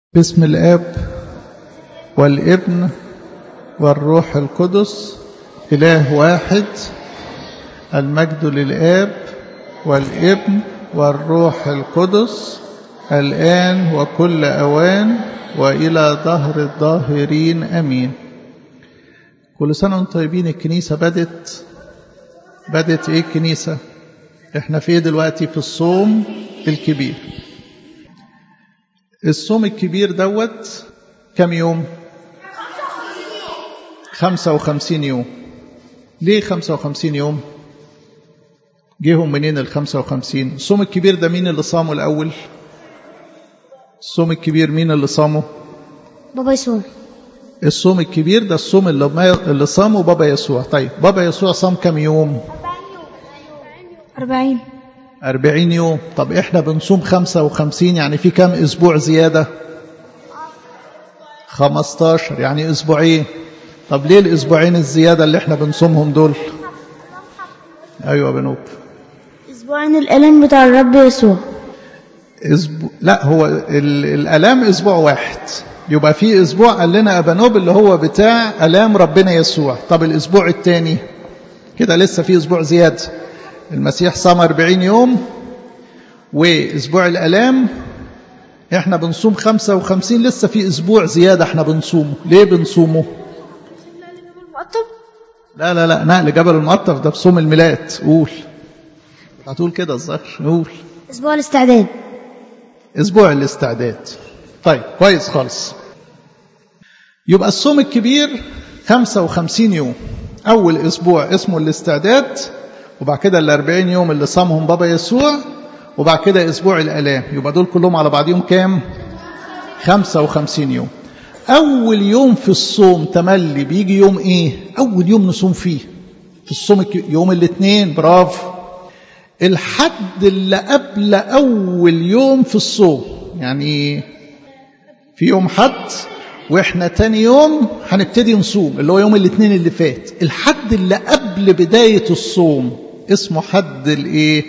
باسم الاب والابن والروح القدس اله واحد المجد للاب والابن والروح القدس الان وكل اوان والى دهر الظاهرين امين كل سنه وانتم طيبين الكنيسه بدت بدت ايه الكنيسه احنا في ايه دلوقتي في الصوم الكبير الصوم الكبير دوت كم يوم خمسة وخمسين يوم ليه خمسة وخمسين يوم جيهم منين الخمسة وخمسين الصوم الكبير ده مين اللي صامه الأول الصوم الكبير مين اللي صامه بابا يسوع الصوم الكبير ده الصوم اللي, ما اللي صامه بابا يسوع طيب بابا يسوع صام كم يوم أربعين أربعين يوم طب إحنا بنصوم خمسة وخمسين يعني في كم أسبوع زيادة خمستاشر يعني أسبوعين طب ليه الأسبوعين الزيادة اللي إحنا بنصومهم دول أيوة بنوب أسبوعين الألم بتاع الرب يسوع أسبوع لا هو ال... الألام أسبوع واحد يبقى في أسبوع قال لنا أبانوب اللي هو بتاع ألام ربنا يسوع طب الأسبوع الثاني كده لسه في أسبوع زيادة المسيح صام 40 يوم واسبوع الالام احنا بنصوم 55 لسه في اسبوع زياده احنا بنصومه ليه بنصومه لا لا لا نقل جبل المقطف ده في صوم الميلاد قول هتقول كده الظاهر قول أسبوع الاستعداد اسبوع الاستعداد طيب كويس خالص يبقى الصوم الكبير 55 يوم اول اسبوع اسمه الاستعداد وبعد كده ال 40 يوم اللي صامهم بابا يسوع وبعد كده اسبوع الالام يبقى دول كلهم على بعضهم كام 55 يوم اول يوم في الصوم تملي بيجي يوم ايه اول يوم نصوم فيه في الصوم يوم الاثنين برافو الحد اللي قبل اول يوم في الصوم يعني في يوم حد واحنا تاني يوم هنبتدي نصوم اللي هو يوم الاثنين اللي فات الحد اللي قبل بداية الصوم اسمه حد الايه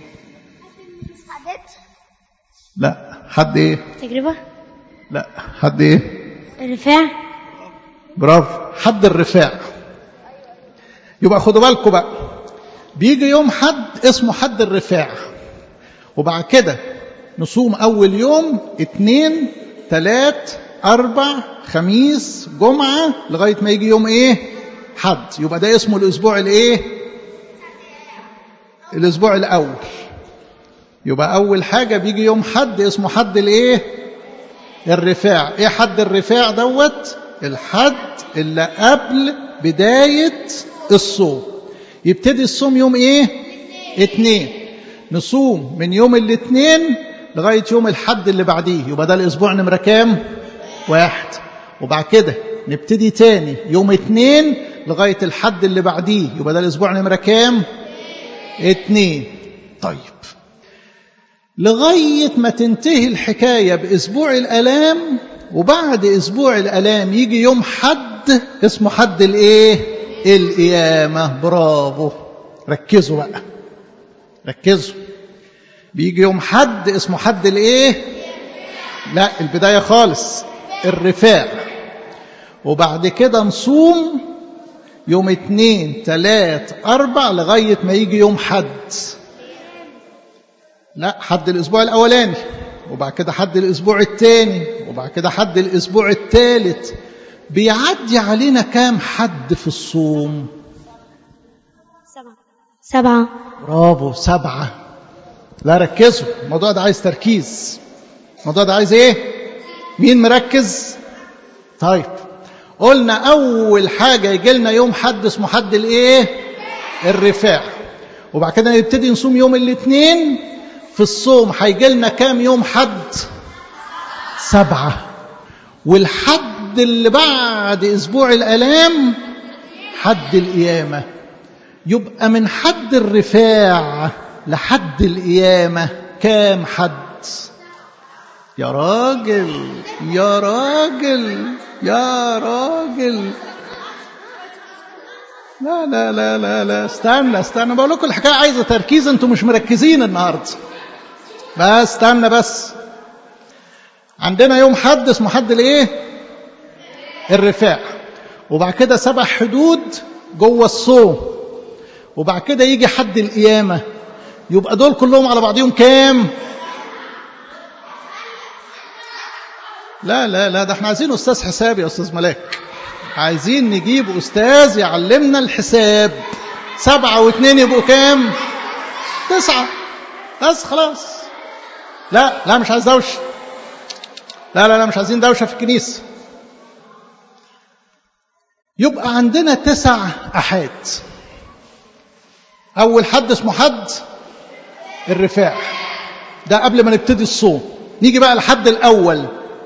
لا حد ايه تجربة لا حد ايه الرفاع برافو حد الرفاع يبقى خدوا بالكم بقى بيجي يوم حد اسمه حد الرفاع وبعد كده نصوم اول يوم اتنين تلات اربع خميس جمعة لغاية ما يجي يوم ايه حد يبقى ده اسمه الاسبوع الايه الاسبوع الاول يبقى اول حاجة بيجي يوم حد اسمه حد الايه الرفاع ايه حد الرفاع دوت الحد اللي قبل بداية الصوم يبتدي الصوم يوم ايه اتنين نصوم من يوم الاثنين لغاية يوم الحد اللي بعديه يبقى ده الاسبوع نمرة كام واحد وبعد كده نبتدي تاني يوم اتنين لغاية الحد اللي بعديه يبقى ده الاسبوع نمرة كام اتنين طيب لغاية ما تنتهي الحكاية بأسبوع الألام وبعد أسبوع الألام يجي يوم حد اسمه حد الإيه؟ القيامة برافو ركزوا بقى ركزوا بيجي يوم حد اسمه حد الإيه؟ لا البداية خالص الرفاع وبعد كده نصوم يوم اتنين تلات أربع لغاية ما يجي يوم حد لا حد الأسبوع الأولاني وبعد كده حد الأسبوع الثاني وبعد كده حد الأسبوع الثالث بيعدي علينا كام حد في الصوم سبعة سبعة برافو سبعة لا ركزوا الموضوع ده عايز تركيز الموضوع ده عايز ايه مين مركز طيب قلنا اول حاجة يجي لنا يوم حد اسمه حد الايه الرفاع وبعد كده نبتدي نصوم يوم الاثنين في الصوم هيجي لنا كام يوم حد سبعة والحد اللي بعد اسبوع الالام حد القيامة يبقى من حد الرفاع لحد القيامة كام حد يا راجل يا راجل يا راجل لا لا لا لا لا استنى استنى بقول لكم الحكايه عايزه تركيز انتوا مش مركزين النهارده بس استنى بس عندنا يوم حد اسمه حد الايه الرفاع وبعد كده سبع حدود جوه الصوم وبعد كده يجي حد القيامه يبقى دول كلهم على بعضهم كام لا لا لا ده احنا عايزين استاذ حساب يا استاذ ملاك عايزين نجيب استاذ يعلمنا الحساب سبعة واثنين يبقوا كام تسعة بس خلاص لا لا مش عايز دوشة لا لا لا مش عايزين دوشة في الكنيسة يبقى عندنا تسع أحاد أول حد اسمه حد الرفاع ده قبل ما نبتدي الصوم نيجي بقى الحد الأول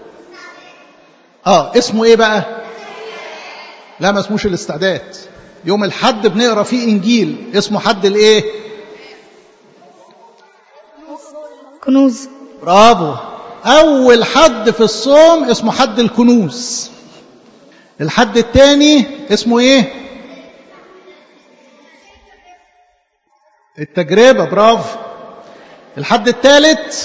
اه اسمه ايه بقى لا ما اسموش الاستعداد يوم الحد بنقرا فيه انجيل اسمه حد الايه كنوز برافو اول حد في الصوم اسمه حد الكنوز الحد الثاني اسمه ايه التجربه برافو الحد الثالث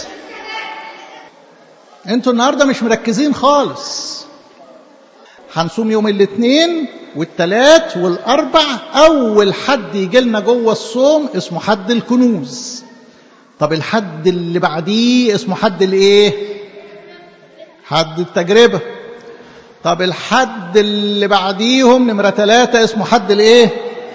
انتوا النهارده مش مركزين خالص هنصوم يوم الاثنين والثلاث والاربع اول حد يجي لنا جوه الصوم اسمه حد الكنوز طب الحد اللي بعديه اسمه حد الايه حد التجربه طب الحد اللي بعديهم نمره ثلاثة اسمه حد الايه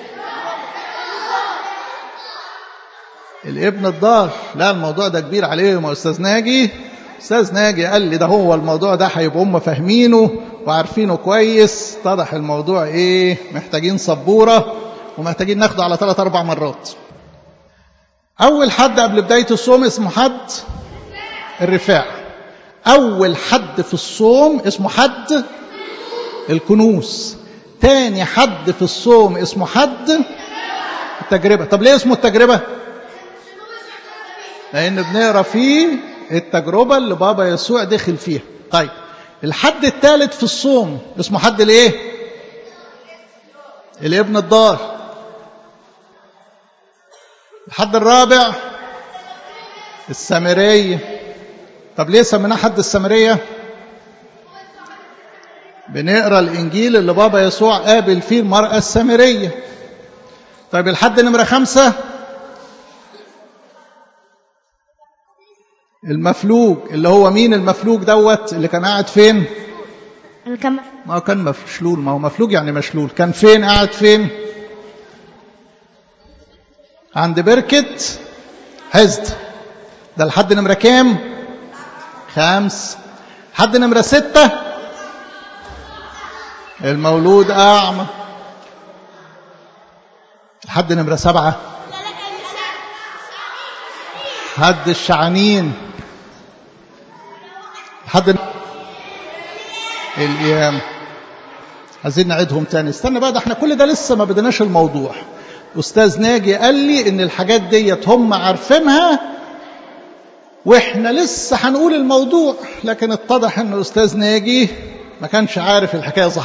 الابن الضال لا الموضوع ده كبير عليهم يا استاذ ناجي استاذ ناجي قال لي ده هو الموضوع ده هيبقوا هم فاهمينه وعارفينه كويس اتضح الموضوع ايه محتاجين سبوره ومحتاجين ناخده على ثلاث اربع مرات اول حد قبل بدايه الصوم اسمه حد الرفاع اول حد في الصوم اسمه حد الكنوز تاني حد في الصوم اسمه حد التجربه طب ليه اسمه التجربه لان بنقرا فيه التجربة اللي بابا يسوع دخل فيها طيب الحد الثالث في الصوم اسمه حد الايه الابن الضال الحد الرابع السامرية طب ليه سميناه حد السامرية بنقرا الانجيل اللي بابا يسوع قابل فيه المرأة السامرية طيب الحد نمرة خمسة المفلوج اللي هو مين المفلوج دوت اللي كان قاعد فين اللي كان ما هو كان مشلول ما هو مفلوج يعني مشلول كان فين قاعد فين عند بركة حزد ده الحد نمرة كام خمس حد نمرة ستة المولود أعمى الحد نمرة سبعة حد الشعانين حد القيام عايزين نعيدهم تاني استنى بقى ده احنا كل ده لسه ما بدناش الموضوع استاذ ناجي قال لي ان الحاجات ديت هم عارفينها واحنا لسه هنقول الموضوع لكن اتضح ان الاستاذ ناجي ما كانش عارف الحكايه صح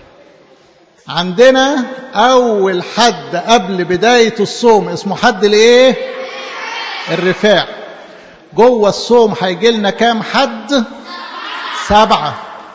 عندنا اول حد قبل بدايه الصوم اسمه حد الايه الرفاع جوه الصوم هيجي لنا كام حد سبعة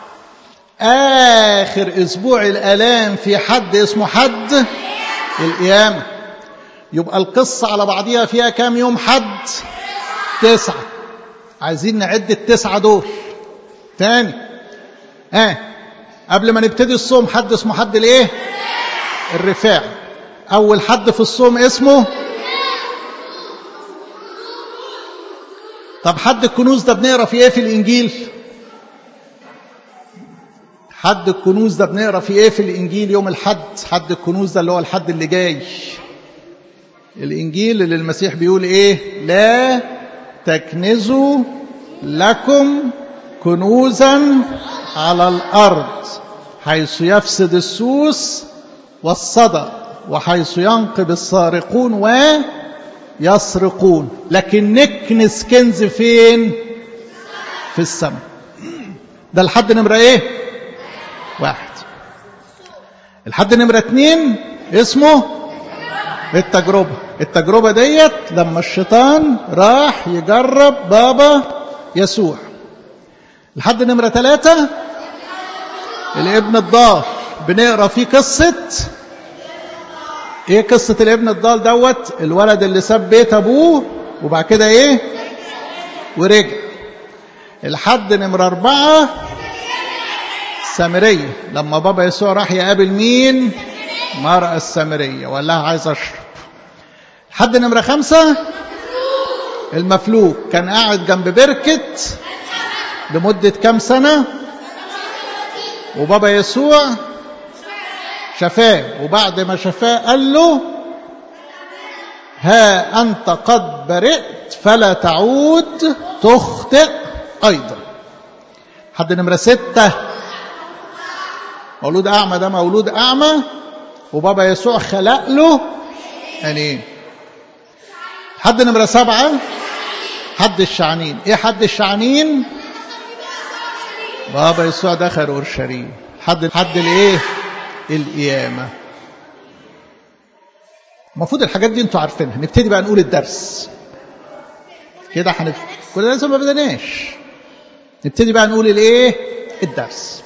آخر أسبوع الآلام في حد اسمه حد القيامة يبقى القصة على بعضيها فيها كام يوم حد تسعة عايزين نعد التسعة دول تاني آه. قبل ما نبتدي الصوم حد اسمه حد الايه الرفاع أول حد في الصوم اسمه طب حد الكنوز ده بنقرا في ايه في الانجيل حد الكنوز ده بنقرا في ايه في الانجيل يوم الحد حد الكنوز ده اللي هو الحد اللي جاي الانجيل اللي المسيح بيقول ايه لا تكنزوا لكم كنوزا على الارض حيث يفسد السوس والصدى وحيث ينقب السارقون ويسرقون لكن نكنس كنز فين في السماء ده الحد نمرة ايه واحد الحد نمرة اتنين اسمه التجربة التجربة ديت لما الشيطان راح يجرب بابا يسوع لحد نمرة ثلاثة الابن الضال بنقرا فيه قصة ايه قصة الابن الضال دوت الولد اللي ساب بيت ابوه وبعد كده ايه ورجع الحد نمرة أربعة سامرية لما بابا يسوع راح يقابل مين مرأة السامرية وقال لها عايز أشرب حد نمرة خمسة المفلوج كان قاعد جنب بركة لمدة كام سنة وبابا يسوع شفاه وبعد ما شفاه قال له ها أنت قد برئت فلا تعود تخطئ أيضا حد نمرة ستة مولود أعمى ده مولود أعمى وبابا يسوع خلق له عينين حد نمرة سبعة حد الشعنين ايه حد الشعنين بابا يسوع دخل اورشليم حد حد الايه القيامه المفروض الحاجات دي انتوا عارفينها نبتدي بقى نقول الدرس كده هنبتدي كل ده لسه ما بدناش نبتدي بقى نقول الايه الدرس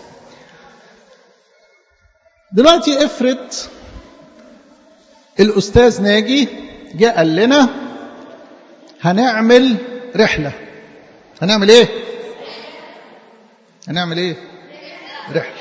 دلوقتي افرض الاستاذ ناجي جه قال لنا هنعمل رحله هنعمل ايه هنعمل ايه رحله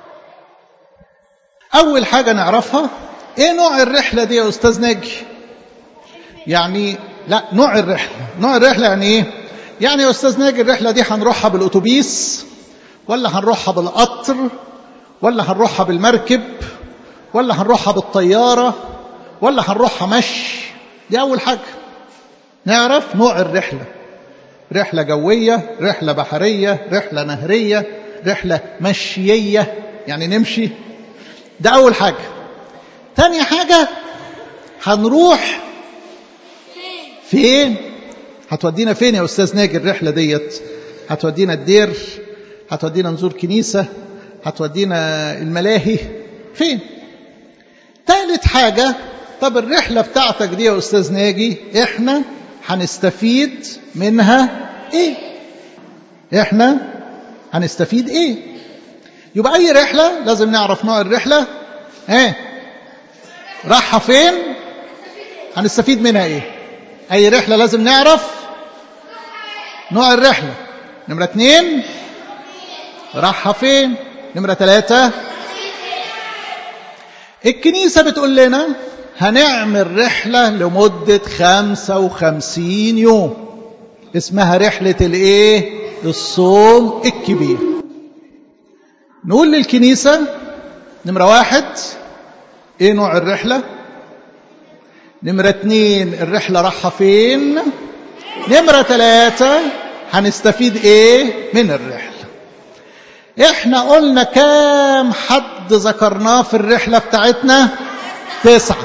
اول حاجه نعرفها ايه نوع الرحله دي يا استاذ ناجي يعني لا نوع الرحله نوع الرحله يعني ايه يعني يا استاذ ناجي الرحله دي هنروحها بالاتوبيس ولا هنروحها بالقطر ولا هنروحها بالمركب ولا هنروحها بالطياره ولا هنروحها مشي دي اول حاجه نعرف نوع الرحله رحله جويه رحله بحريه رحله نهريه رحله مشييه يعني نمشي ده اول حاجه تاني حاجه هنروح فين هتودينا فين يا استاذ ناجي الرحله ديت هتودينا الدير هتودينا نزور كنيسه هتودينا الملاهي فين تالت حاجه طب الرحله بتاعتك دي يا استاذ ناجي احنا هنستفيد منها ايه احنا هنستفيد ايه يبقى اي رحله لازم نعرف نوع الرحله ايه رايحه فين هنستفيد منها ايه اي رحله لازم نعرف نوع الرحله نمره اتنين رايحه فين نمره ثلاثه الكنيسه بتقول لنا هنعمل رحلة لمدة خمسة وخمسين يوم اسمها رحلة الايه الصوم الكبير نقول للكنيسة نمرة واحد ايه نوع الرحلة نمرة اتنين الرحلة رايحة فين نمرة ثلاثة هنستفيد ايه من الرحلة احنا قلنا كام حد ذكرناه في الرحلة بتاعتنا تسعة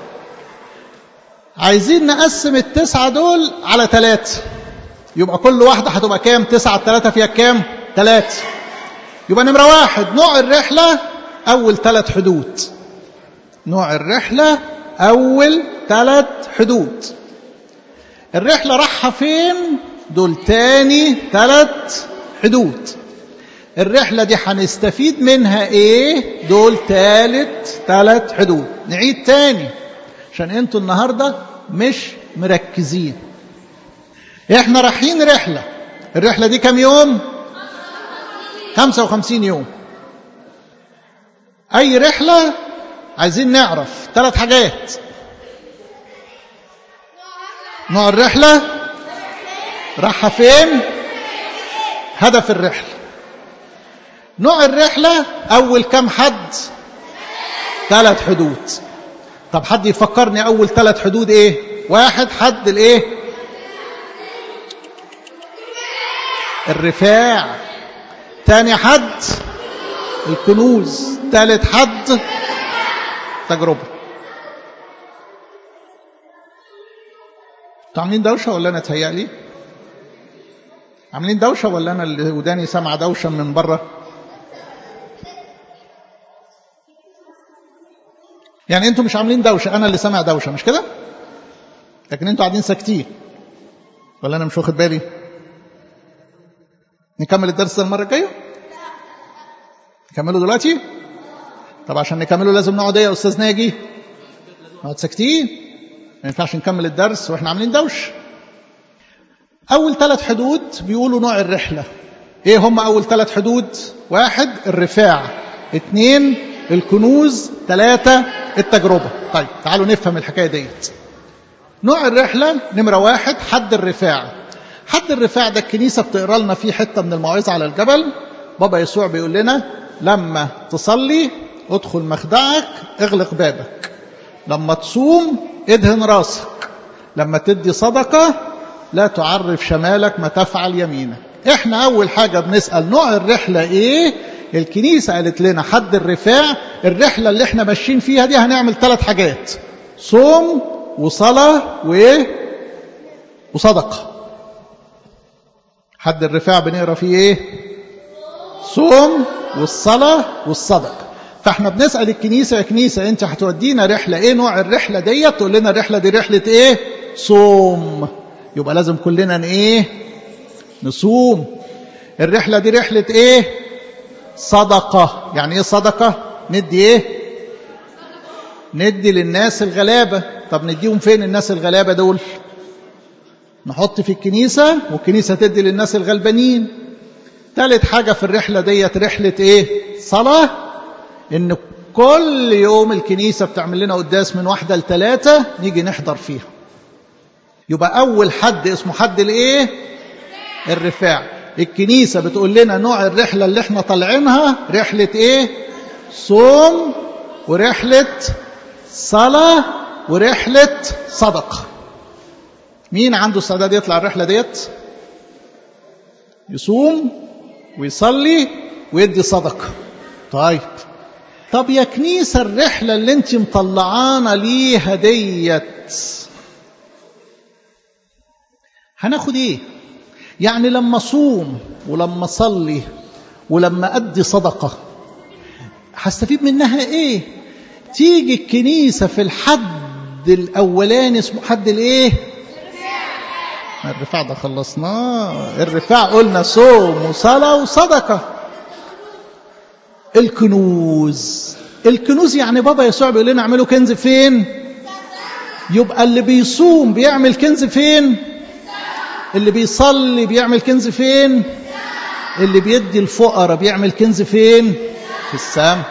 عايزين نقسم التسعة دول على ثلاثة يبقى كل واحدة هتبقى كام تسعة ثلاثة فيها كام ثلاثة يبقى نمرة واحد نوع الرحلة أول ثلاث حدود نوع الرحلة أول ثلاث حدود الرحلة رايحة فين دول تاني ثلاث حدود الرحلة دي هنستفيد منها ايه دول ثالث ثلاث حدود نعيد تاني عشان انتوا النهاردة مش مركزين احنا رايحين رحلة الرحلة دي كم يوم 55 يوم اي رحلة عايزين نعرف ثلاث حاجات نوع الرحلة رايحة فين هدف الرحلة نوع الرحلة أول كم حد ثلاث حدود طب حد يفكرني أول ثلاث حدود إيه واحد حد الإيه الرفاع تاني حد الكنوز ثالث حد تجربة انتوا عاملين دوشة ولا أنا تهيألي عاملين دوشة ولا أنا اللي وداني سامعة دوشة من بره يعني انتوا مش عاملين دوشه انا اللي سامع دوشه مش كده لكن انتوا قاعدين ساكتين ولا انا مش واخد بالي نكمل الدرس ده المرة الجاية نكمله دلوقتي طب عشان نكمله لازم نقعد ايه يا استاذ ناجي نقعد ساكتين ما ينفعش نكمل الدرس واحنا عاملين دوش اول ثلاث حدود بيقولوا نوع الرحله ايه هم اول ثلاث حدود واحد الرفاع اثنين الكنوز ثلاثة التجربة طيب تعالوا نفهم الحكاية ديت نوع الرحلة نمرة واحد حد الرفاع حد الرفاع ده الكنيسة بتقرا لنا فيه حتة من الموعظة على الجبل بابا يسوع بيقول لنا لما تصلي ادخل مخدعك اغلق بابك لما تصوم ادهن راسك لما تدي صدقة لا تعرف شمالك ما تفعل يمينك احنا اول حاجة بنسأل نوع الرحلة ايه الكنيسة قالت لنا حد الرفاع الرحلة اللي احنا ماشيين فيها دي هنعمل ثلاث حاجات صوم وصلاة وايه وصدقة حد الرفاع بنقرا فيه ايه صوم والصلاة والصدقة فاحنا بنسأل الكنيسة يا كنيسة انت هتودينا رحلة ايه نوع الرحلة ديت تقول لنا الرحلة دي رحلة ايه صوم يبقى لازم كلنا ايه نصوم الرحلة دي رحلة ايه صدقة يعني ايه صدقة ندي ايه ندي للناس الغلابة طب نديهم فين الناس الغلابة دول نحط في الكنيسة والكنيسة تدي للناس الغلبانين ثالث حاجة في الرحلة ديت رحلة ايه صلاة ان كل يوم الكنيسة بتعمل لنا قداس من واحدة لثلاثة نيجي نحضر فيها يبقى أول حد اسمه حد الايه الرفاع الكنيسة بتقول لنا نوع الرحلة اللي احنا طالعينها رحلة ايه صوم ورحلة صلاة ورحلة صدقة مين عنده استعداد يطلع الرحلة ديت يصوم ويصلي ويدي صدقة طيب طب يا كنيسة الرحلة اللي انت مطلعانا ليها ديت هناخد ايه يعني لما صوم ولما صلي ولما ادي صدقة هستفيد منها ايه تيجي الكنيسة في الحد الاولاني اسمه حد الايه الرفاع ده خلصناه الرفاع قلنا صوم وصلاة وصدقة الكنوز الكنوز يعني بابا يسوع بيقول لنا اعملوا كنز فين يبقى اللي بيصوم بيعمل كنز فين اللي بيصلي بيعمل كنز فين اللي بيدي الفقراء بيعمل كنز فين في السماء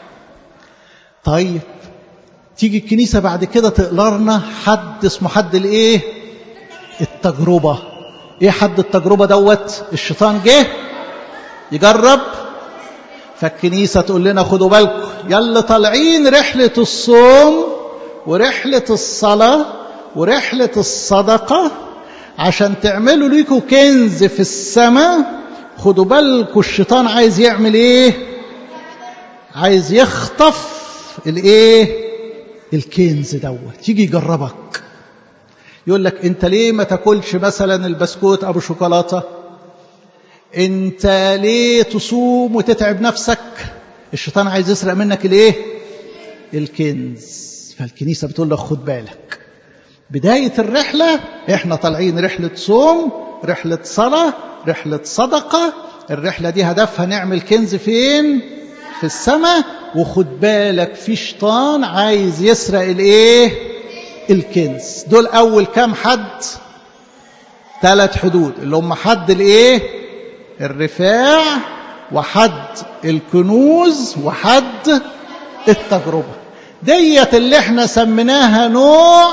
طيب تيجي الكنيسة بعد كده تقلرنا حد اسمه حد الايه التجربة ايه حد التجربة دوت الشيطان جه يجرب فالكنيسة تقول لنا خدوا بالكم يلا طالعين رحلة الصوم ورحلة الصلاة ورحلة الصدقة عشان تعملوا ليكوا كنز في السماء خدوا بالكم الشيطان عايز يعمل ايه عايز يخطف الايه الكنز دوت يجي يجربك يقول لك انت ليه ما تاكلش مثلا البسكوت ابو شوكولاته انت ليه تصوم وتتعب نفسك الشيطان عايز يسرق منك الايه الكنز فالكنيسه بتقول لك خد بالك بدايه الرحله احنا طالعين رحله صوم رحله صلاه رحله صدقه الرحله دي هدفها نعمل كنز فين في السماء وخد بالك في شيطان عايز يسرق الايه الكنز دول اول كام حد ثلاث حدود اللي هم حد الايه الرفاع وحد الكنوز وحد التجربة ديت اللي احنا سميناها نوع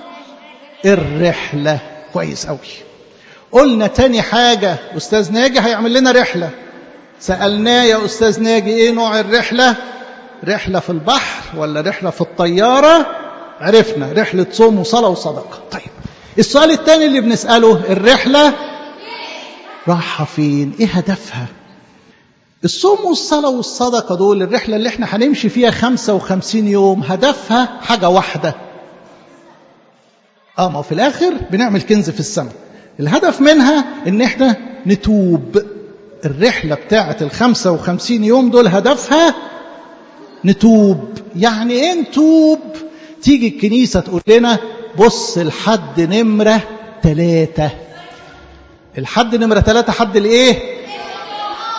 الرحلة كويس قوي قلنا تاني حاجة أستاذ ناجي هيعمل لنا رحلة سألناه يا أستاذ ناجي إيه نوع الرحلة رحلة في البحر ولا رحلة في الطيارة عرفنا رحلة صوم وصلاة وصدقة طيب السؤال الثاني اللي بنسأله الرحلة رايحة فين ايه هدفها الصوم والصلاة والصدقة دول الرحلة اللي احنا هنمشي فيها 55 يوم هدفها حاجة واحدة اه ما في الاخر بنعمل كنز في السماء الهدف منها ان احنا نتوب الرحلة بتاعة ال 55 يوم دول هدفها نتوب يعني ايه نتوب تيجي الكنيسة تقول لنا بص الحد نمرة ثلاثة الحد نمرة ثلاثة حد الايه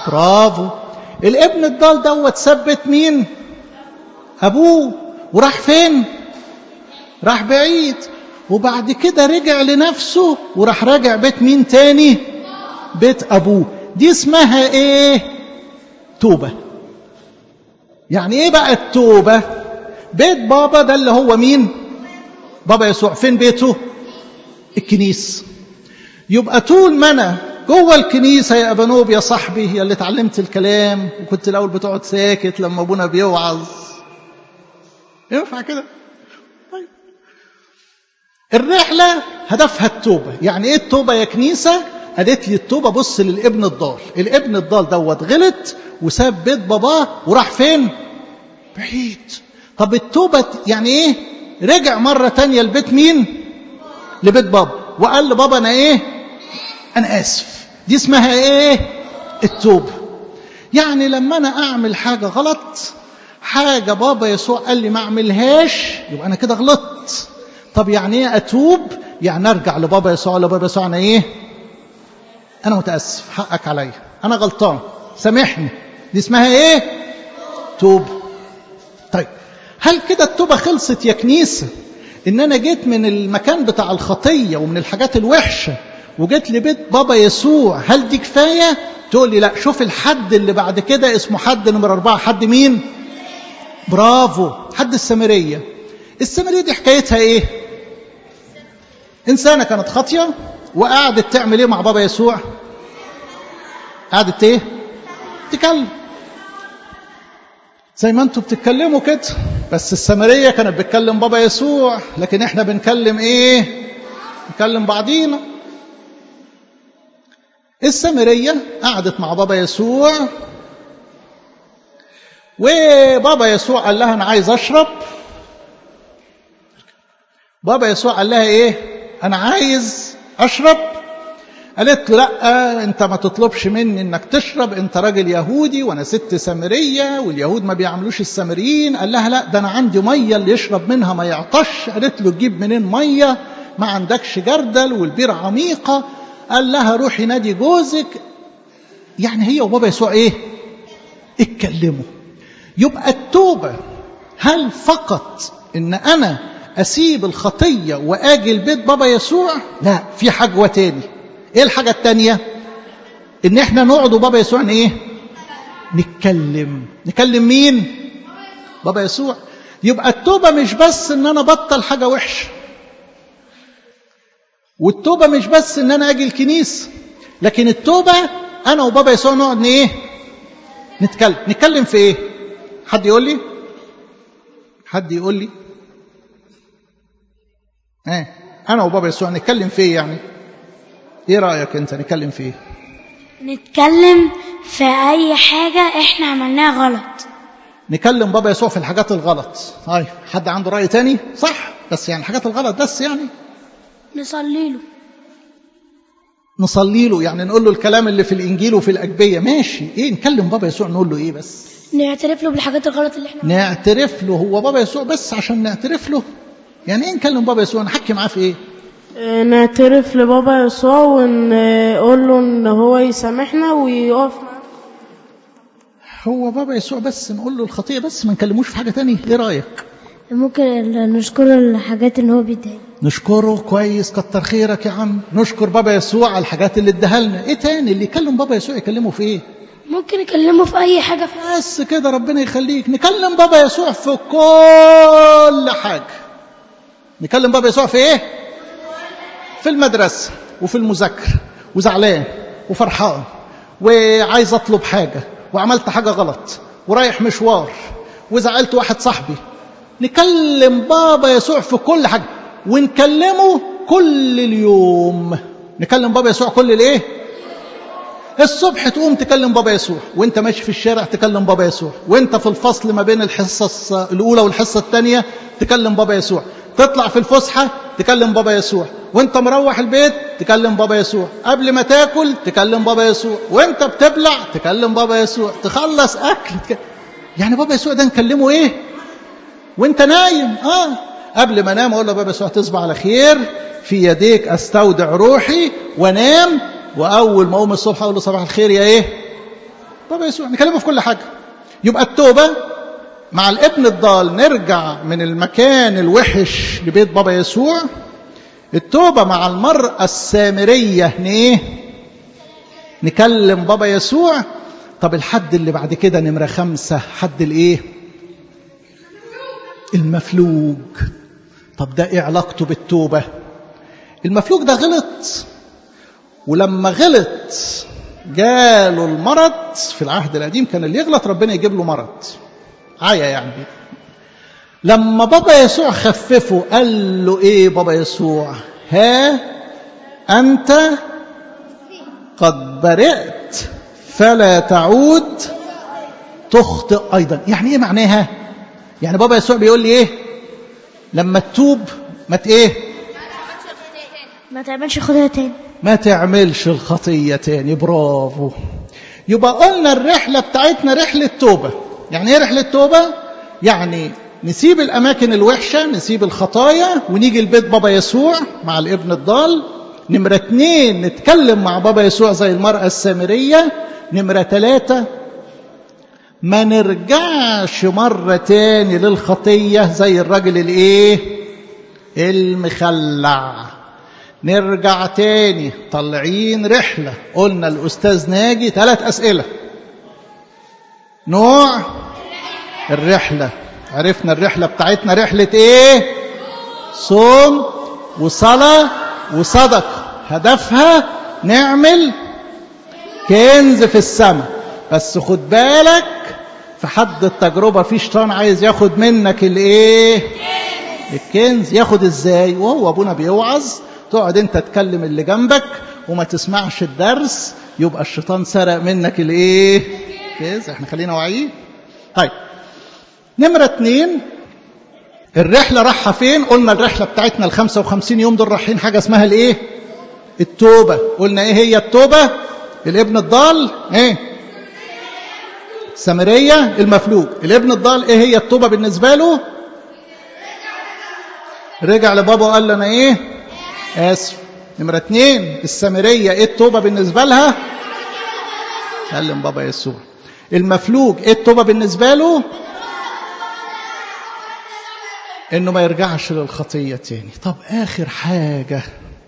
برافو الابن الضال دوت ثبت مين ابوه وراح فين راح بعيد وبعد كده رجع لنفسه وراح راجع بيت مين تاني بيت ابوه دي اسمها ايه توبه يعني ايه بقى التوبه بيت بابا ده اللي هو مين بابا يسوع فين بيته الكنيسه يبقى طول ما انا جوه الكنيسه يا ابانوب يا صاحبي يا اللي اتعلمت الكلام وكنت الاول بتقعد ساكت لما ابونا بيوعظ ينفع كده طيب الرحله هدفها التوبه يعني ايه التوبه يا كنيسه قالت لي التوبه بص للابن الضال الابن الضال دوت غلط وساب بيت باباه وراح فين بعيد طب التوبه يعني ايه رجع مره تانية لبيت مين لبيت بابا وقال لبابا انا ايه انا اسف دي اسمها ايه التوبه يعني لما انا اعمل حاجه غلط حاجه بابا يسوع قال لي ما اعملهاش يبقى انا كده غلطت طب يعني ايه اتوب يعني ارجع لبابا يسوع لبابا يسوع انا ايه انا متاسف حقك عليا انا غلطان سامحني دي اسمها ايه توب طيب هل كده التوبه خلصت يا كنيسه ان انا جيت من المكان بتاع الخطيه ومن الحاجات الوحشه وجيت لبيت بابا يسوع هل دي كفايه تقول لي لا شوف الحد اللي بعد كده اسمه حد نمرة أربعة حد مين برافو حد السامرية السامرية دي حكايتها ايه إنسانة كانت خاطية وقعدت تعمل ايه مع بابا يسوع قعدت ايه تكلم زي ما انتوا بتتكلموا كده بس السامرية كانت بتكلم بابا يسوع لكن احنا بنكلم ايه نكلم بعضينا السامرية قعدت مع بابا يسوع وبابا يسوع قال لها أنا عايز أشرب بابا يسوع قال لها إيه أنا عايز أشرب قالت له لا انت ما تطلبش مني انك تشرب انت راجل يهودي وانا ست سامريه واليهود ما بيعملوش السامريين قال لها لا ده انا عندي ميه اللي يشرب منها ما يعطش قالت له تجيب منين ميه ما عندكش جردل والبير عميقه قال لها روحي نادي جوزك يعني هي وبابا يسوع ايه اتكلموا يبقى التوبه هل فقط ان انا اسيب الخطيه واجي البيت بابا يسوع لا في حاجه تاني ايه الحاجة التانية ان احنا نقعد وبابا يسوع ايه نتكلم نكلم مين بابا يسوع يبقى التوبة مش بس ان انا بطل حاجة وحشة والتوبة مش بس ان انا اجي الكنيسة لكن التوبة انا وبابا يسوع نقعد ايه نتكلم نتكلم في ايه حد يقول لي حد يقول لي ايه انا وبابا يسوع نتكلم في ايه يعني ايه رايك انت نتكلم في ايه نتكلم في أي حاجة إحنا عملناها غلط نكلم بابا يسوع في الحاجات الغلط طيب حد عنده راي تاني صح بس يعني الحاجات الغلط بس يعني نصلي له نصلي له يعني نقول له الكلام اللي في الانجيل وفي الاجبيه ماشي ايه نكلم بابا يسوع نقول له ايه بس نعترف له بالحاجات الغلط اللي إحنا نعترف له هو بابا يسوع بس عشان نعترف له يعني ايه نكلم بابا يسوع نحكي معاه في ايه نعترف لبابا يسوع ونقول له ان هو يسامحنا ويقف معانا هو بابا يسوع بس نقول له الخطيه بس ما نكلموش في حاجه تانية ايه رايك ممكن نشكره الحاجات اللي هو بيديها نشكره كويس كتر خيرك يا عم نشكر بابا يسوع على الحاجات اللي اداها لنا ايه تاني اللي يكلم بابا يسوع يكلمه في ايه ممكن نكلمه في أي حاجة في بس كده ربنا يخليك نكلم بابا يسوع في كل حاجه نكلم بابا يسوع في ايه في المدرسه وفي المذاكره وزعلان وفرحان وعايز اطلب حاجه وعملت حاجه غلط ورايح مشوار وزعلت واحد صاحبي نكلم بابا يسوع في كل حاجه ونكلمه كل اليوم نكلم بابا يسوع كل الايه الصبح تقوم تكلم بابا يسوع وانت ماشي في الشارع تكلم بابا يسوع وانت في الفصل ما بين الحصص الاولى والحصه الثانيه تكلم بابا يسوع تطلع في الفسحه تكلم بابا يسوع وانت مروح البيت تكلم بابا يسوع قبل ما تاكل تكلم بابا يسوع وانت بتبلع تكلم بابا يسوع تخلص اكل تك... يعني بابا يسوع ده نكلمه ايه وانت نايم اه قبل ما انام اقول له بابا يسوع تصبح على خير في يديك استودع روحي وانام واول ما اقوم الصبح اقول له صباح الخير يا ايه بابا يسوع نكلمه في كل حاجة يبقى التوبة مع الابن الضال نرجع من المكان الوحش لبيت بابا يسوع التوبة مع المرأة السامرية ايه نكلم بابا يسوع طب الحد اللي بعد كده نمرة خمسة حد الايه المفلوج طب ده ايه علاقته بالتوبة المفلوج ده غلط ولما غلط جاله المرض في العهد القديم كان اللي يغلط ربنا يجيب له مرض عيا يعني لما بابا يسوع خففه قال له ايه بابا يسوع ها انت قد برئت فلا تعود تخطئ ايضا يعني ايه معناها يعني بابا يسوع بيقول لي ايه لما تتوب ما ايه ما تعملش خدها تاني ما تعملش الخطية تاني برافو يبقى قلنا الرحلة بتاعتنا رحلة توبة يعني ايه رحلة توبة يعني نسيب الأماكن الوحشة نسيب الخطايا ونيجي لبيت بابا يسوع مع الابن الضال نمرة اتنين نتكلم مع بابا يسوع زي المرأة السامرية نمرة ثلاثة ما نرجعش مرة تاني للخطية زي الراجل الايه المخلع نرجع تاني طالعين رحلة قلنا الأستاذ ناجي ثلاث أسئلة نوع الرحلة عرفنا الرحلة بتاعتنا رحلة ايه صوم وصلاة وصدقة هدفها نعمل كنز في السماء بس خد بالك في حد التجربة في شيطان عايز ياخد منك الايه الكنز ياخد ازاي وهو ابونا بيوعظ تقعد انت تكلم اللي جنبك وما تسمعش الدرس يبقى الشيطان سرق منك الايه كنز احنا خلينا واعيين طيب نمرة اتنين الرحلة رايحة فين قلنا الرحلة بتاعتنا ال 55 يوم دول رايحين حاجة اسمها الايه التوبة قلنا ايه هي التوبة الابن الضال ايه السامرية المفلوج الابن الضال ايه هي التوبة بالنسبة له رجع لبابا وقال له انا ايه اسف نمرة اتنين السامرية ايه التوبة بالنسبة لها كلم بابا يسوع المفلوج ايه التوبة بالنسبة له انه ما يرجعش للخطية تاني طب اخر حاجة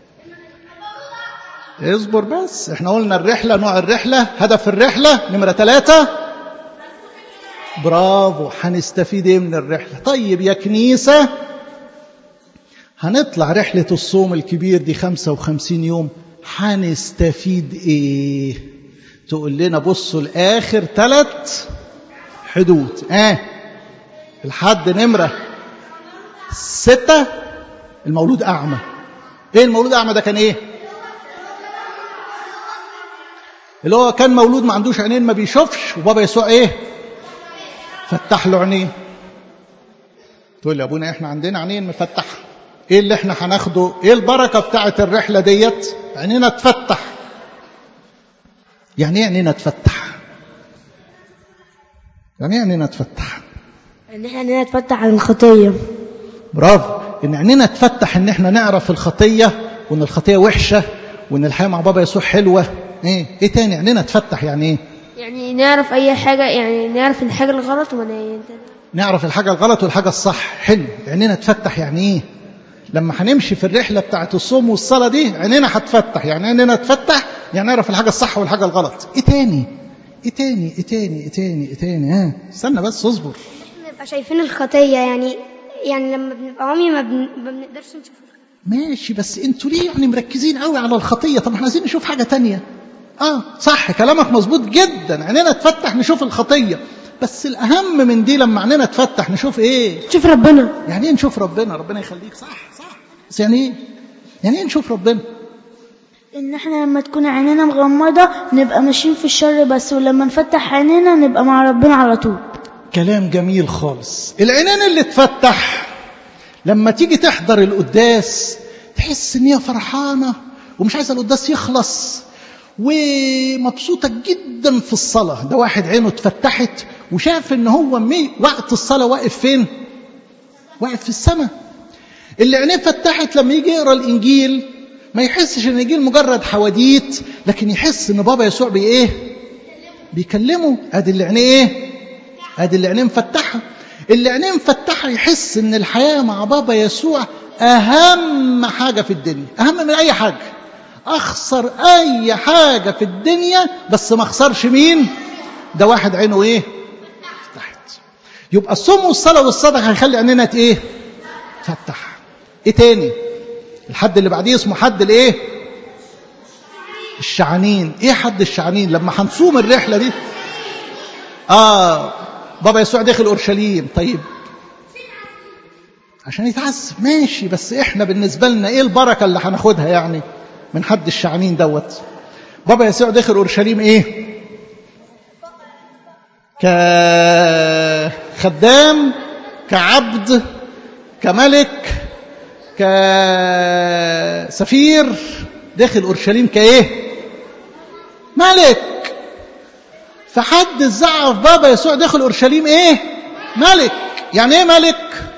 اصبر بس احنا قلنا الرحلة نوع الرحلة هدف الرحلة نمرة ثلاثة برافو هنستفيد ايه من الرحلة طيب يا كنيسة هنطلع رحلة الصوم الكبير دي 55 يوم هنستفيد ايه تقول لنا بصوا الاخر ثلاث حدود اه الحد نمرة ستة المولود أعمى ايه المولود أعمى ده كان ايه اللي هو كان مولود ما عندوش عينين ما بيشوفش وبابا يسوع ايه فتح له عينيه تقول يا ابونا احنا عندنا عينين مفتحه ايه اللي احنا هناخده ايه البركه بتاعه الرحله ديت عينينا تفتح يعني ايه عينينا تفتح يعني ايه عينينا تفتح ان احنا عندنا نتفتح عن الخطيه برافو ان عينينا تفتح ان احنا نعرف الخطيه وان الخطيه وحشه وان الحياه مع بابا يسوع حلوه ايه ايه تاني عينينا تفتح يعني ايه يعني نعرف اي حاجه يعني نعرف الحاجه الغلط وما ن- نعرف الحاجة الغلط والحاجة الصح حلو عينينا تفتح يعني ايه لما هنمشي في الرحلة بتاعة الصوم والصلاة دي عينينا هتفتح يعني عينينا تفتح يعني نعرف الحاجة الصح والحاجة الغلط ايه تاني ايه تاني ايه تاني ايه تاني ايه تاني ها استنى بس اصبر نبقى شايفين الخطية يعني يعني لما بنبقى عمي ما, بن... ما بنقدرش نشوف الخطية ماشي بس انتوا ليه يعني مركزين قوي على الخطية طب احنا عايزين نشوف حاجة تانية اه صح كلامك مظبوط جدا عينينا تفتح نشوف الخطية بس الأهم من دي لما عينينا تفتح نشوف ايه شوف ربنا يعني ايه نشوف ربنا ربنا يخليك صح صح بس يعني ايه يعني ايه نشوف ربنا ان احنا لما تكون عينينا مغمضة نبقى ماشيين في الشر بس ولما نفتح عينينا نبقى مع ربنا على طول كلام جميل خالص العينين اللي تفتح لما تيجي تحضر القداس تحس ان هي فرحانه ومش عايزه القداس يخلص ومبسوطه جدا في الصلاه ده واحد عينه اتفتحت وشاف ان هو مي وقت الصلاه واقف فين واقف في السماء اللي عينيه فتحت لما يجي يقرا الانجيل ما يحسش ان الانجيل مجرد حواديت لكن يحس ان بابا يسوع بايه بيكلمه ادي اللي عينيه ايه ادي اللي عينيه مفتحه اللي عينيه مفتحه يحس ان الحياه مع بابا يسوع اهم حاجه في الدنيا اهم من اي حاجه اخسر اي حاجه في الدنيا بس ما اخسرش مين ده واحد عينه ايه فتحت يبقى الصوم والصلاه والصدقه هيخلي عيننا ايه فتح ايه تاني الحد اللي بعديه اسمه حد الايه الشعانين ايه حد الشعانين لما هنصوم الرحله دي اه بابا يسوع داخل اورشليم طيب عشان يتعذب ماشي بس احنا بالنسبه لنا ايه البركه اللي هناخدها يعني من حد الشعانين دوت بابا يسوع داخل اورشليم ايه كخدام كعبد كملك كسفير داخل اورشليم كايه ملك فحد زعف بابا يسوع داخل اورشليم ايه ملك يعني ايه ملك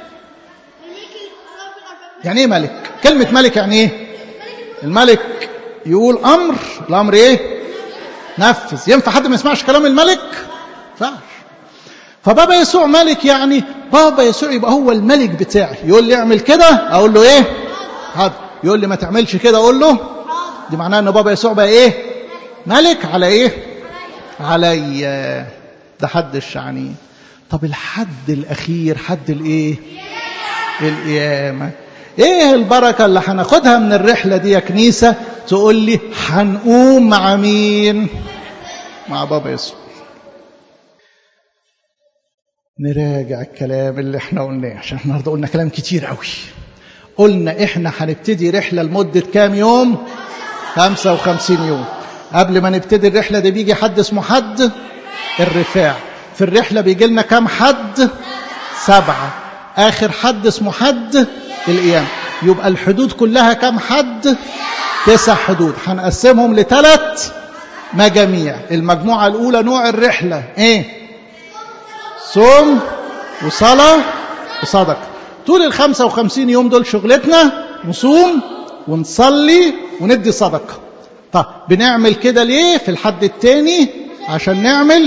يعني ايه ملك كلمه ملك يعني ايه الملك يقول امر الامر ايه نفذ ينفع حد ما يسمعش كلام الملك ينفعش فبابا يسوع ملك يعني بابا يسوع يبقى هو الملك بتاعي يقول لي اعمل كده اقول له ايه حاضر يقول لي ما تعملش كده اقول له دي معناها ان بابا يسوع بقى ايه ملك على ايه علي ده حد الشعنين طب الحد الاخير حد الايه القيامه ايه البركه اللي هناخدها من الرحله دي يا كنيسه تقول لي هنقوم مع مين مع بابا يسوع نراجع الكلام اللي احنا قلناه عشان النهارده قلنا كلام كتير قوي قلنا احنا هنبتدي رحله لمده كام يوم 55 يوم قبل ما نبتدي الرحله دي بيجي حد اسمه حد الرفاع في الرحله بيجي لنا كام حد سبعه اخر حد اسمه حد القيامه يبقى الحدود كلها كام حد تسع حدود هنقسمهم لثلاث مجاميع المجموعه الاولى نوع الرحله ايه صوم وصلاة وصدقة طول الخمسة وخمسين يوم دول شغلتنا نصوم ونصلي وندي صدقة طب بنعمل كده ليه في الحد التاني عشان نعمل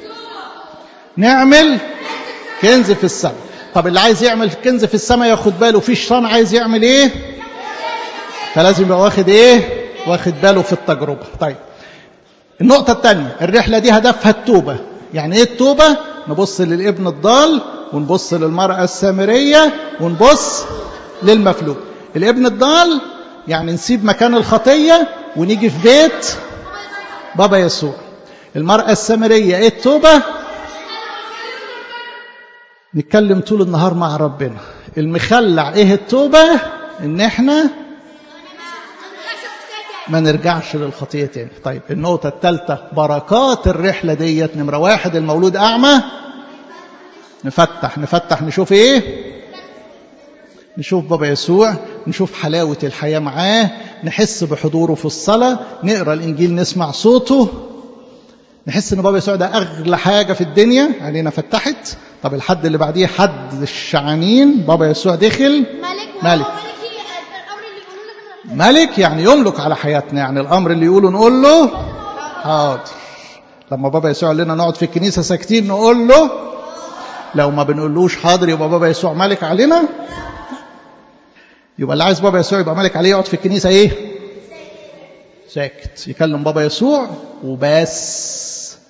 نعمل كنز في السماء طب اللي عايز يعمل كنز في السماء ياخد باله في شيطان عايز يعمل ايه فلازم يبقى واخد ايه واخد باله في التجربة طيب النقطة الثانية الرحلة دي هدفها التوبة يعني ايه التوبة نبص للابن الضال ونبص للمرأة السامرية ونبص للمفلوج الابن الضال يعني نسيب مكان الخطية ونيجي في بيت بابا يسوع المرأة السامرية ايه التوبة نتكلم طول النهار مع ربنا المخلع ايه التوبة ان احنا ما نرجعش للخطية تاني طيب النقطة الثالثة بركات الرحلة ديت نمرة واحد المولود أعمى نفتح نفتح نشوف إيه نشوف بابا يسوع نشوف حلاوة الحياة معاه نحس بحضوره في الصلاة نقرأ الإنجيل نسمع صوته نحس ان بابا يسوع ده اغلى حاجه في الدنيا علينا فتحت طب الحد اللي بعديه حد الشعانين بابا يسوع دخل ملك ملك الامر اللي يقولوا لنا ملك يعني يملك على حياتنا يعني الامر اللي يقوله نقول له حاضر لما بابا يسوع قال لنا نقعد في الكنيسه ساكتين نقول له لو ما بنقولوش حاضر يبقى بابا يسوع ملك علينا يبقى اللي عايز بابا يسوع يبقى ملك عليه يقعد في الكنيسه ايه ساكت يكلم بابا يسوع وبس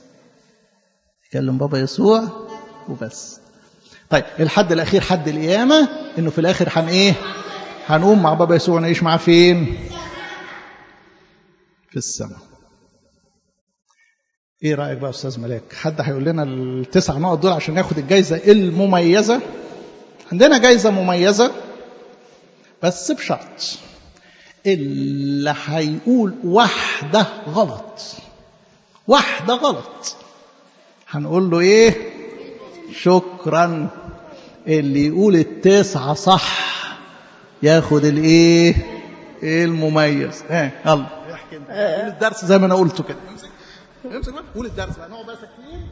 يكلم بابا يسوع وبس طيب الحد الاخير حد القيامه انه في الاخر هن ايه هنقوم مع بابا يسوع نعيش معاه فين في السماء ايه رايك بقى يا استاذ ملاك حد هيقول لنا التسع نقط دول عشان ناخد الجائزه المميزه عندنا جائزه مميزه بس بشرط اللي هيقول واحده غلط واحده غلط هنقول له ايه شكرا اللي يقول التسعه صح ياخد الايه المميز ها يلا احكي انت. قول الدرس زي ما انا قلته كده امسك امسك بقى قول الدرس بقى نقعد بقى ساكتين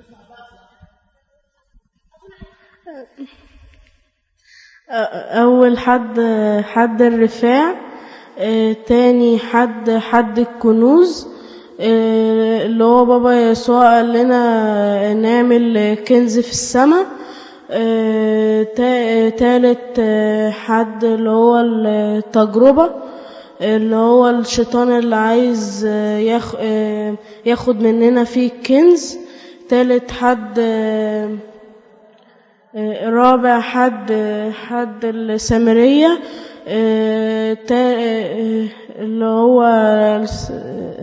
أول حد حد الرفاع آه، تاني حد حد الكنوز آه، اللي هو بابا يسوع قال لنا نعمل كنز في السماء آه، تا- تالت آه، حد اللي هو التجربة اللي هو الشيطان اللي عايز آه، ياخ- آه، ياخد مننا فيه الكنز تالت حد آه، آه، رابع حد آه، حد السامرية آه، تا- آه، اللي هو الس- آه،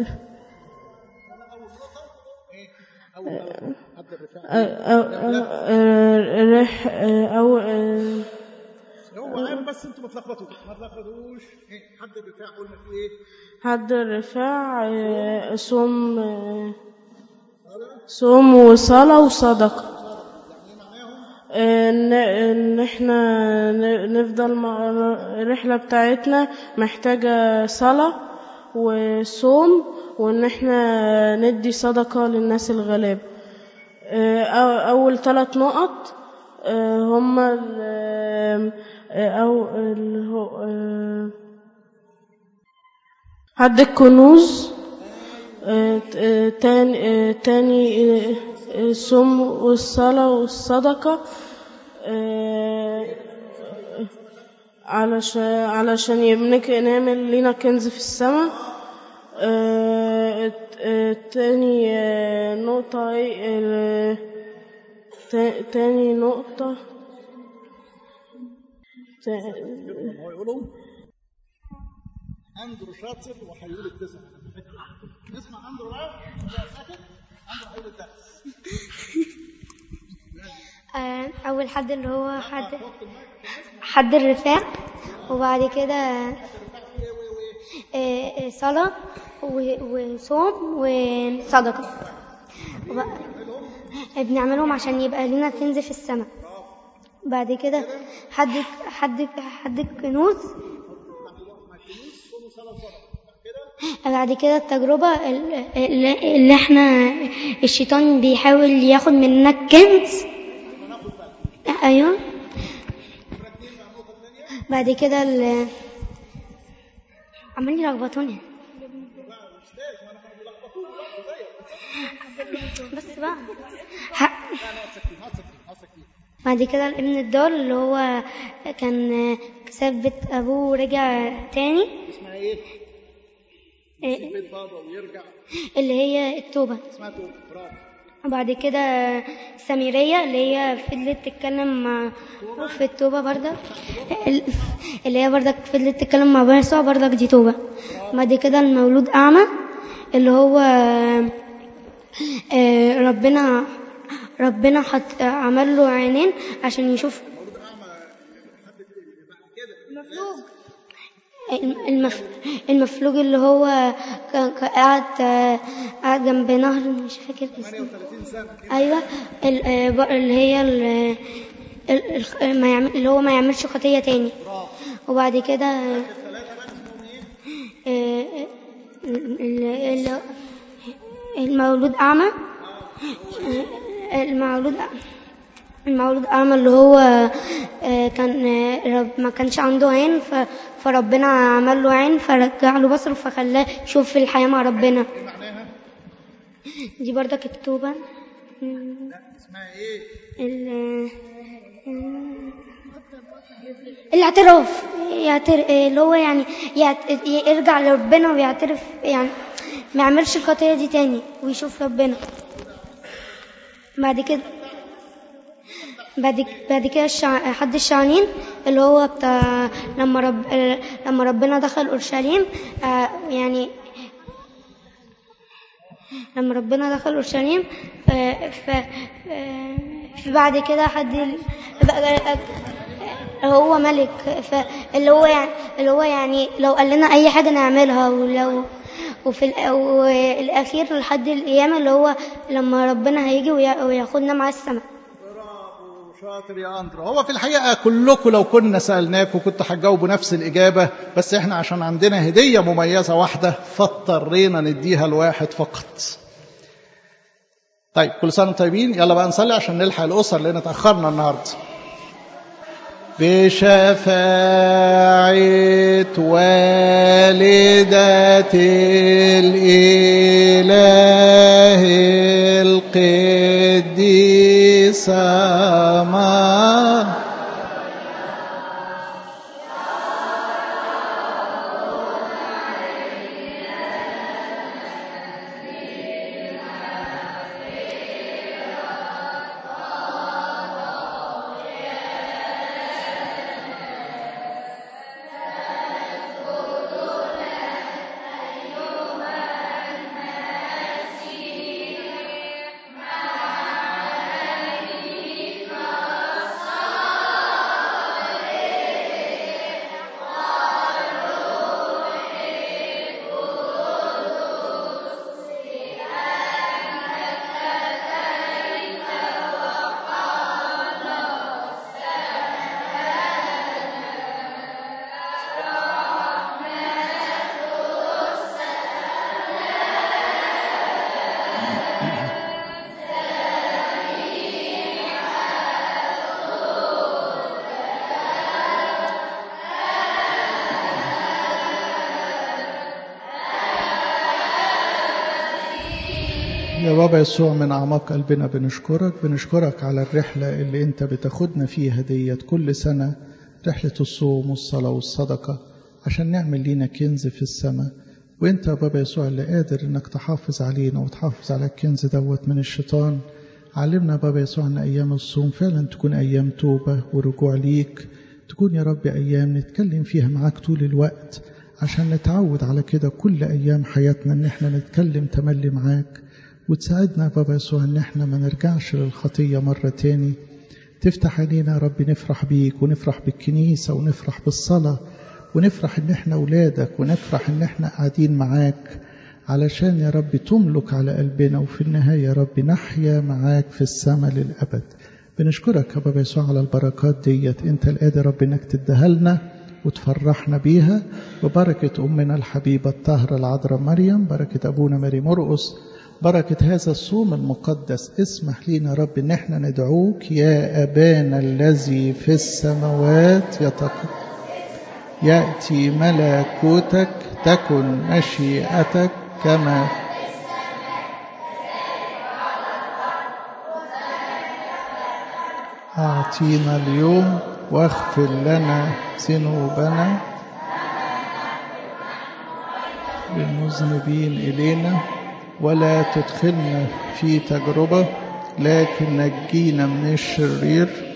آه، آه، آه، رح آه، أو آه، هو عام بس انتوا ما تلخبطوش ما تلخبطوش ايه حد الدفاع قلنا فيه ايه حد الرفاع آه، صوم آه، صوم وصلاة وصدقة آه، ان ان احنا ن- نفضل مع الرحلة بتاعتنا محتاجة صلاة وصوم وان احنا ندي صدقة للناس الغلاب آه، أو- اول ثلاث نقط آه، هما ال- آه، او اللي هو آه، حد الكنوز آه، ت- آه، تاني آه، تاني آه، آه، الصوم والصلاة والصدقة آه، علشان علشان يبنك نعمل لينا كنز في السماء آه، آه، تاني آه، نقطة إيه؟ آه، تا- تاني نقطة تا- هو يقولوا اندرو شاطر وهيقول التسعه اسمع اندرو بقى هو ساكت اندرو هيقول الدرس آه، أول حد اللي هو حد حد الرفاع وبعد كده آه، آه، صلاة و- وصوم وصدقة وبقى- بنعملهم عشان يبقى لنا كنز في السماء بعد كده حد حد حد الكنوز بعد كده التجربة ال- اللي اللي احنا الشيطان بيحاول ياخد مننا الكنز ايوه بعد كده ال عمالين يلخبطوني بس بقى ح- بعد كده الابن الدار اللي هو كان ساب بيت ابوه ورجع تاني اسمها ايه؟ إيه، بيت بابا ويرجع اللي هي التوبة اسمها توب برافو وبعد كده سميرية اللي هي فضلت تتكلم مع في التوبة برضك ال- اللي هي برضك فضلت تتكلم مع بني يسوع برضك دي توبة بعد كده المولود أعمى اللي هو آه، ربنا ربنا حط عمل له عينين عشان يشوف المف... المفلوج اللي هو كان كان قاعد آه، قاعد جنب نهر مش فاكر اسمه ايوه ال- آه، ب- اللي هي ال- ال- ال- ما يعمل اللي هو ما يعملش خطية تاني وبعد كده آه، آه، ال- ال- المولود أعمى آه، المولود المولود أعمى اللي هو آه، كان آه، رب- ما كانش عنده عين ف- فربنا عمل له عين فرجع له بصره فخلاه يشوف الحياة مع ربنا دي برضك التوبة مم. اسمها ايه؟ ال- ال- الاعتراف يعتر... اللي هو يعني يعت... يرجع لربنا ويعترف يعني ما يعملش الخطية دي تاني ويشوف ربنا بعد كده بعد بعد كده الشع... حد الشعانين اللي هو بتاع لما رب... لما ربنا دخل اورشليم آه، يعني لما ربنا دخل اورشليم آه، ف آه، فبعد كده حد ال- بقى- هو ملك فاللي هو يعني اللي هو يعني لو قال لنا اي حاجه نعملها ولو وفي الأ- والاخير لحد القيامه اللي هو لما ربنا هيجي ويا- وياخدنا مع السماء برافو شاطر يا اندرو هو في الحقيقه كلكم لو كنا سالناكم كنتوا هتجاوبوا نفس الاجابه بس احنا عشان عندنا هديه مميزه واحده فاضطرينا نديها لواحد فقط طيب كل سنه وانتم طيبين يلا بقى نصلي عشان نلحق الاسر لان اتاخرنا النهارده بشفاعة والدة الإله القديسة ما يا بابا يسوع من أعماق قلبنا بنشكرك بنشكرك على الرحلة اللي أنت بتاخدنا فيها ديت كل سنة رحلة الصوم والصلاة والصدقة عشان نعمل لينا كنز في السماء وأنت يا بابا يسوع اللي قادر إنك تحافظ علينا وتحافظ على الكنز دوت من الشيطان علمنا يا بابا يسوع أن أيام الصوم فعلا تكون أيام توبة ورجوع ليك تكون يا رب أيام نتكلم فيها معاك طول الوقت عشان نتعود على كده كل أيام حياتنا إن احنا نتكلم تملي معاك وتساعدنا يا بابا يسوع ان احنا ما نرجعش للخطية مرة تاني تفتح عينينا يا رب نفرح بيك ونفرح بالكنيسة ونفرح بالصلاة ونفرح ان احنا اولادك ونفرح ان احنا قاعدين معاك علشان يا رب تملك على قلبنا وفي النهاية يا رب نحيا معاك في السماء للأبد بنشكرك يا بابا يسوع على البركات ديت انت القادر رب انك تديها لنا وتفرحنا بيها وبركة أمنا الحبيبة الطاهرة العذراء مريم بركة أبونا ماري مرقس بركة هذا الصوم المقدس اسمح لينا رب ان احنا ندعوك يا أبانا الذي في السماوات يتق... يأتي ملكوتك تكن مشيئتك كما أعطينا اليوم واغفر لنا ذنوبنا المذنبين إلينا ولا تدخلنا في تجربة لكن نجينا من الشرير